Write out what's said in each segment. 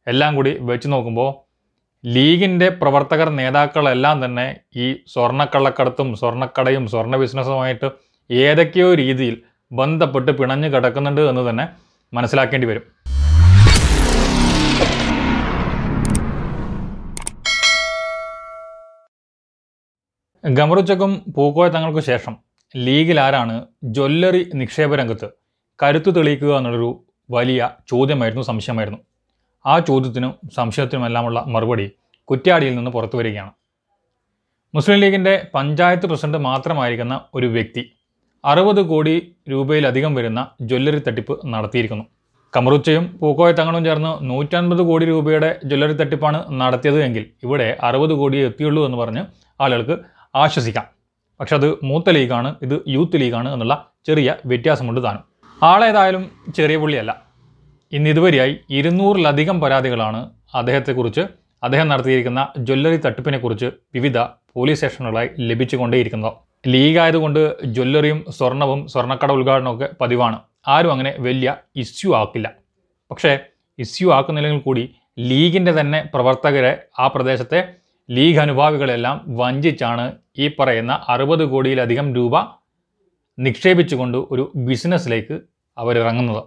എല്ലാം കൂടി വെച്ച് നോക്കുമ്പോൾ ലീഗിൻ്റെ പ്രവർത്തകർ നേതാക്കളെല്ലാം തന്നെ ഈ സ്വർണ്ണക്കള്ളക്കടത്തും സ്വർണ്ണക്കടയും സ്വർണ്ണ ബിസിനസ്സുമായിട്ട് ഏതൊക്കെയോ രീതിയിൽ ബന്ധപ്പെട്ട് പിണഞ്ഞ് കിടക്കുന്നുണ്ട് എന്ന് തന്നെ മനസ്സിലാക്കേണ്ടി വരും ഗമറുച്ചക്കും പൂക്കോയ തങ്ങൾക്ക് ശേഷം ലീഗിൽ ആരാണ് ജ്വല്ലറി നിക്ഷേപ രംഗത്ത് കരുത്തു തെളിയിക്കുക എന്നുള്ളൊരു വലിയ ചോദ്യമായിരുന്നു സംശയമായിരുന്നു ആ ചോദ്യത്തിനും സംശയത്തിനുമെല്ലാമുള്ള മറുപടി കുറ്റ്യാടിയിൽ നിന്ന് പുറത്തു വരികയാണ് മുസ്ലിം ലീഗിൻ്റെ പഞ്ചായത്ത് പ്രസിഡന്റ് മാത്രമായിരിക്കുന്ന ഒരു വ്യക്തി അറുപത് കോടി രൂപയിലധികം വരുന്ന ജ്വല്ലറി തട്ടിപ്പ് നടത്തിയിരിക്കുന്നു കമറുച്ചയും പൂക്കോയ തങ്ങളും ചേർന്ന് നൂറ്റൻപത് കോടി രൂപയുടെ ജ്വല്ലറി തട്ടിപ്പാണ് നടത്തിയത് എങ്കിൽ ഇവിടെ അറുപത് കോടിയേ എത്തിയുള്ളൂ എന്ന് പറഞ്ഞ് ആളുകൾക്ക് ആശ്വസിക്കാം പക്ഷെ അത് മൂത്ത ലീഗാണ് ഇത് യൂത്ത് ലീഗാണ് എന്നുള്ള ചെറിയ വ്യത്യാസമുണ്ട് താനും ആളേതായാലും ചെറിയ പുള്ളിയല്ല ഇന്ന് ഇതുവരെയായി ഇരുന്നൂറിലധികം പരാതികളാണ് അദ്ദേഹത്തെക്കുറിച്ച് അദ്ദേഹം നടത്തിയിരിക്കുന്ന ജ്വല്ലറി തട്ടിപ്പിനെക്കുറിച്ച് വിവിധ പോലീസ് സ്റ്റേഷനുകളായി ലഭിച്ചുകൊണ്ടേയിരിക്കുന്നത് ലീഗ് ആയതുകൊണ്ട് ജ്വല്ലറിയും സ്വർണവും സ്വർണ്ണക്കട ഉദ്ഘാടനമൊക്കെ പതിവാണ് ആരും അങ്ങനെ വലിയ ഇഷ്യൂ ആക്കില്ല പക്ഷേ ഇഷ്യൂ ആക്കുന്നില്ലെങ്കിൽ കൂടി ലീഗിൻ്റെ തന്നെ പ്രവർത്തകരെ ആ പ്രദേശത്തെ ലീഗ് അനുഭാവികളെല്ലാം വഞ്ചിച്ചാണ് ഈ പറയുന്ന അറുപത് കോടിയിലധികം രൂപ നിക്ഷേപിച്ചുകൊണ്ട് ഒരു ബിസിനസ്സിലേക്ക് അവരിറങ്ങുന്നത്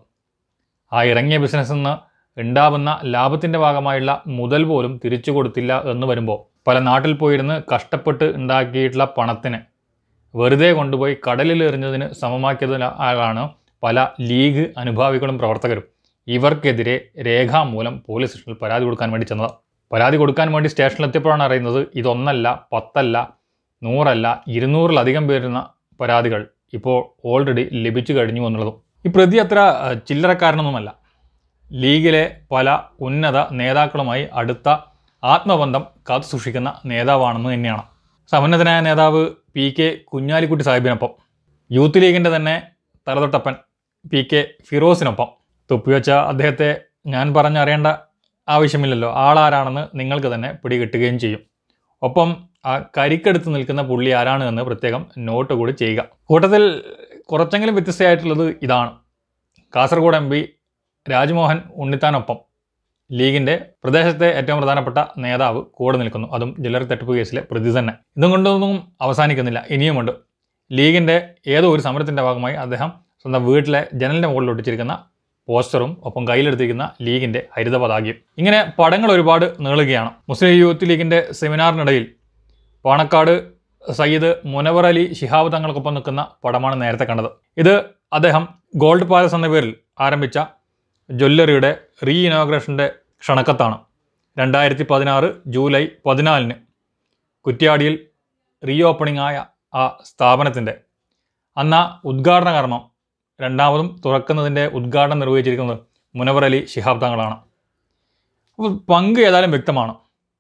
ആ ഇറങ്ങിയ ബിസിനസ്സിൽ നിന്ന് ഉണ്ടാവുന്ന ലാഭത്തിൻ്റെ ഭാഗമായുള്ള മുതൽ പോലും തിരിച്ചു കൊടുത്തില്ല എന്ന് വരുമ്പോൾ പല നാട്ടിൽ പോയിരുന്ന് കഷ്ടപ്പെട്ട് ഉണ്ടാക്കിയിട്ടുള്ള പണത്തിന് വെറുതെ കൊണ്ടുപോയി കടലിൽ എറിഞ്ഞതിന് സമമാക്കിയതിനാലാണ് പല ലീഗ് അനുഭാവികളും പ്രവർത്തകരും ഇവർക്കെതിരെ രേഖാമൂലം പോലീസ് സ്റ്റേഷനിൽ പരാതി കൊടുക്കാൻ വേണ്ടി ചെന്നത് പരാതി കൊടുക്കാൻ വേണ്ടി സ്റ്റേഷനിലെത്തിയപ്പോഴാണ് അറിയുന്നത് ഇതൊന്നല്ല പത്തല്ല നൂറല്ല ഇരുന്നൂറിലധികം പേരുന്ന പരാതികൾ ഇപ്പോൾ ഓൾറെഡി ലഭിച്ചു കഴിഞ്ഞു എന്നുള്ളതും ഈ പ്രതി അത്ര അഹ്, ചില്ലറക്കാരനൊന്നുമല്ല ലീഗിലെ പല ഉന്നത നേതാക്കളുമായി അടുത്ത ആത്മബന്ധം കാത്തു സൂക്ഷിക്കുന്ന നേതാവാണെന്ന് തന്നെയാണ് സമന്നതനായ നേതാവ് പി കെ കുഞ്ഞാലിക്കുട്ടി സാഹിബിനൊപ്പം യൂത്ത് ലീഗിൻ്റെ തന്നെ തലതൊട്ടപ്പൻ പി കെ ഫിറോസിനൊപ്പം തൊപ്പിവെച്ച അദ്ദേഹത്തെ ഞാൻ പറഞ്ഞറിയേണ്ട ആവശ്യമില്ലല്ലോ ആളാരാണെന്ന് നിങ്ങൾക്ക് തന്നെ പിടികിട്ടുകയും ചെയ്യും ഒപ്പം ആ കരിക്കെടുത്ത് നിൽക്കുന്ന പുള്ളി ആരാണ് എന്ന് പ്രത്യേകം നോട്ട് കൂടി ചെയ്യുക കൂട്ടത്തിൽ കുറച്ചെങ്കിലും വ്യത്യസ്തമായിട്ടുള്ളത് ഇതാണ് കാസർഗോഡ് എം പി രാജ്മോഹൻ ഉണ്ണിത്താനൊപ്പം ലീഗിൻ്റെ പ്രദേശത്തെ ഏറ്റവും പ്രധാനപ്പെട്ട നേതാവ് കൂടെ നിൽക്കുന്നു അതും ജ്വല്ലറി തട്ടിപ്പ് കേസിലെ പ്രതി തന്നെ ഇതും കൊണ്ടൊന്നും അവസാനിക്കുന്നില്ല ഇനിയുമുണ്ട് ലീഗിൻ്റെ ഏതോ ഒരു സമരത്തിൻ്റെ ഭാഗമായി അദ്ദേഹം സ്വന്തം വീട്ടിലെ ജനലിൻ്റെ മുകളിൽ ഒട്ടിച്ചിരിക്കുന്ന പോസ്റ്ററും ഒപ്പം കയ്യിലെടുത്തിരിക്കുന്ന ലീഗിൻ്റെ ഹരിത പതാകയും ഇങ്ങനെ പടങ്ങൾ ഒരുപാട് നീളുകയാണ് മുസ്ലിം യൂത്ത് ലീഗിൻ്റെ സെമിനാറിനിടയിൽ പാണക്കാട് സയ്യിദ് മുനവർ അലി ശിഹാബ് തങ്ങൾക്കൊപ്പം നിൽക്കുന്ന പടമാണ് നേരത്തെ കണ്ടത് ഇത് അദ്ദേഹം ഗോൾഡ് പാലസ് എന്ന പേരിൽ ആരംഭിച്ച ജ്വല്ലറിയുടെ റീ ഇനോഗ്രേഷൻ്റെ ക്ഷണക്കത്താണ് രണ്ടായിരത്തി പതിനാറ് ജൂലൈ പതിനാലിന് കുറ്റ്യാടിയിൽ റീ ഓപ്പണിംഗ് ആയ ആ സ്ഥാപനത്തിൻ്റെ അന്ന് ആ ഉദ്ഘാടന കർമ്മം രണ്ടാമതും തുറക്കുന്നതിൻ്റെ ഉദ്ഘാടനം നിർവഹിച്ചിരിക്കുന്നത് മുനവർ അലി ശിഹാബ് തങ്ങളാണ് അപ്പോൾ പങ്ക് ഏതായാലും വ്യക്തമാണ്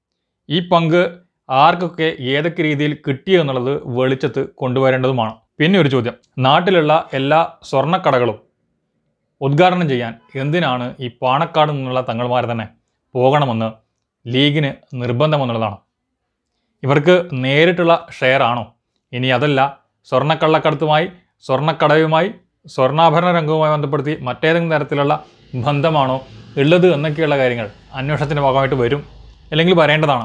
ഈ പങ്ക് ആർക്കൊക്കെ ഏതൊക്കെ രീതിയിൽ കിട്ടി എന്നുള്ളത് വെളിച്ചത്ത് കൊണ്ടുവരേണ്ടതുമാണ് പിന്നെ ഒരു ചോദ്യം നാട്ടിലുള്ള എല്ലാ സ്വർണ്ണക്കടകളും ഉദ്ഘാടനം ചെയ്യാൻ എന്തിനാണ് ഈ പാണക്കാട് നിന്നുള്ള തങ്ങൾമാർ തന്നെ പോകണമെന്ന് ലീഗിന് നിർബന്ധമെന്നുള്ളതാണ് ഇവർക്ക് നേരിട്ടുള്ള ഷെയർ ആണോ ഇനി അതല്ല സ്വർണ്ണക്കള്ളക്കടത്തുമായി സ്വർണ്ണക്കടവുമായി സ്വർണ്ണാഭരണ രംഗവുമായി ബന്ധപ്പെടുത്തി മറ്റേതെങ്കിലും തരത്തിലുള്ള ബന്ധമാണോ ഉള്ളത് എന്നൊക്കെയുള്ള കാര്യങ്ങൾ അന്വേഷണത്തിൻ്റെ ഭാഗമായിട്ട് വരും അല്ലെങ്കിൽ വരേണ്ടതാണ്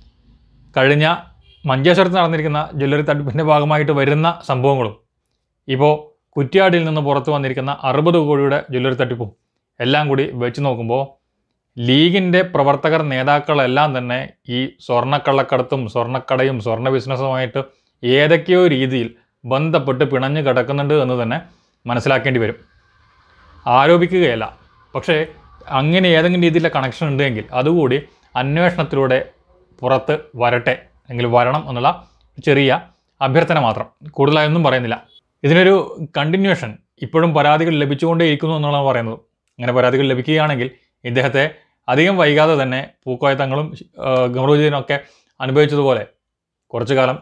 കഴിഞ്ഞ മഞ്ചേശ്വരത്ത് നടന്നിരിക്കുന്ന ജ്വല്ലറി തട്ടിപ്പിൻ്റെ ഭാഗമായിട്ട് വരുന്ന സംഭവങ്ങളും ഇപ്പോൾ കുറ്റ്യാടിയിൽ നിന്ന് പുറത്തു വന്നിരിക്കുന്ന അറുപത് കോടിയുടെ ജ്വല്ലറി തട്ടിപ്പും എല്ലാം കൂടി വെച്ച് നോക്കുമ്പോൾ ലീഗിൻ്റെ പ്രവർത്തകർ നേതാക്കളെല്ലാം തന്നെ ഈ സ്വർണ്ണക്കള്ളക്കടത്തും സ്വർണ്ണക്കടയും സ്വർണ്ണ ബിസിനസ്സുമായിട്ട് ഏതൊക്കെയോ രീതിയിൽ ബന്ധപ്പെട്ട് പിണഞ്ഞ് കിടക്കുന്നുണ്ട് എന്ന് തന്നെ മനസ്സിലാക്കേണ്ടി വരും ആരോപിക്കുകയല്ല പക്ഷേ അങ്ങനെ ഏതെങ്കിലും രീതിയിലുള്ള കണക്ഷൻ ഉണ്ടെങ്കിൽ അതുകൂടി അന്വേഷണത്തിലൂടെ പുറത്ത് വരട്ടെ അല്ലെങ്കിൽ വരണം എന്നുള്ള ചെറിയ അഭ്യർത്ഥന മാത്രം കൂടുതലായൊന്നും പറയുന്നില്ല ഇതിനൊരു കണ്ടിന്യൂഷൻ ഇപ്പോഴും പരാതികൾ ലഭിച്ചുകൊണ്ടേയിരിക്കുന്നു എന്നുള്ളതാണ് പറയുന്നത് അങ്ങനെ പരാതികൾ ലഭിക്കുകയാണെങ്കിൽ ഇദ്ദേഹത്തെ അധികം വൈകാതെ തന്നെ പൂക്കോയത്തങ്ങളും ഗമറൂജീനൊക്കെ അനുഭവിച്ചതുപോലെ കുറച്ചു കാലം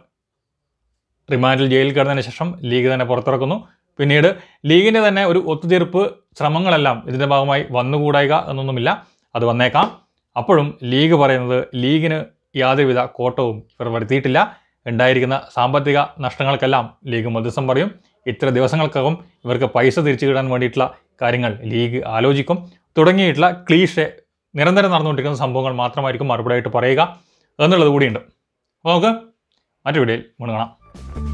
റിമാൻഡിൽ ജയിലിൽ കിടന്നതിന് ശേഷം ലീഗ് തന്നെ പുറത്തിറക്കുന്നു പിന്നീട് ലീഗിൻ്റെ തന്നെ ഒരു ഒത്തുതീർപ്പ് ശ്രമങ്ങളെല്ലാം ഇതിൻ്റെ ഭാഗമായി വന്നുകൂടായിക എന്നൊന്നുമില്ല അത് വന്നേക്കാം അപ്പോഴും ലീഗ് പറയുന്നത് ലീഗിന് യാതൊരുവിധ കോട്ടവും ഇവർ വരുത്തിയിട്ടില്ല ഉണ്ടായിരിക്കുന്ന സാമ്പത്തിക നഷ്ടങ്ങൾക്കെല്ലാം ലീഗ് മധ്യസ്ഥം പറയും ഇത്ര ദിവസങ്ങൾക്കകം ഇവർക്ക് പൈസ തിരിച്ചു കിട്ടാൻ വേണ്ടിയിട്ടുള്ള കാര്യങ്ങൾ ലീഗ് ആലോചിക്കും തുടങ്ങിയിട്ടുള്ള ക്ലീഷെ നിരന്തരം നടന്നുകൊണ്ടിരിക്കുന്ന സംഭവങ്ങൾ മാത്രമായിരിക്കും മറുപടിയായിട്ട് പറയുക എന്നുള്ളത് കൂടിയുണ്ട് അപ്പോൾ നമുക്ക് മറ്റു വീഡിയോയിൽ വീണ്ടും കാണാം